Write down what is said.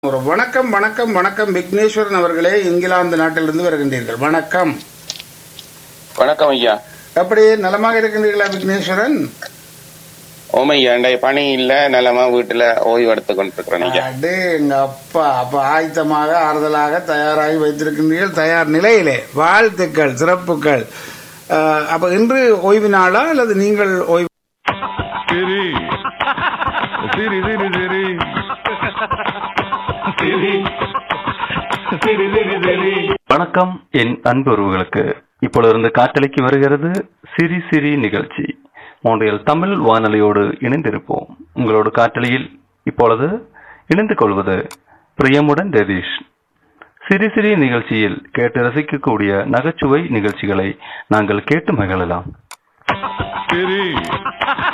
ஒரு வணக்கம் வணக்கம் வணக்கம் விக்னேஸ்வரன் அவர்களே இங்கிலாந்து நாட்டிலிருந்து வருகின்றீர்கள் வணக்கம் வணக்கம் ஐயா எப்படி நலமாக இருக்கின்றீர்களா விக்னேஸ்வரன் ஓமையா இன்றைய பணி இல்ல நலமா வீட்டுல ஓய்வு எடுத்து கொண்டிருக்கிறேன் ஐயா அடே எங்க அப்பா அப்ப ஆயத்தமாக ஆறுதலாக தயாராகி வைத்திருக்கின்றீர்கள் தயார் நிலையிலே வாழ்த்துக்கள் சிறப்புகள் அஹ், அப்ப இன்று ஓய்வு நாளா அல்லது நீங்கள் ஓய்வு Siri. Siri, Siri, Siri. Siri. Siri, Siri, Siri. வணக்கம் என் அன்பு உறவுகளுக்கு இப்பொழுது காற்றலைக்கு வருகிறது சிரி சிரி நிகழ்ச்சி மோன்றியல் தமிழ் வானொலியோடு இணைந்திருப்போம் உங்களோடு காற்றலையில் இப்பொழுது இணைந்து கொள்வது பிரியமுடன் ரதீஷ் சிரி சிரி நிகழ்ச்சியில் கேட்டு ரசிக்கக்கூடிய நகைச்சுவை நிகழ்ச்சிகளை நாங்கள் கேட்டு மகிழலாம் Siri.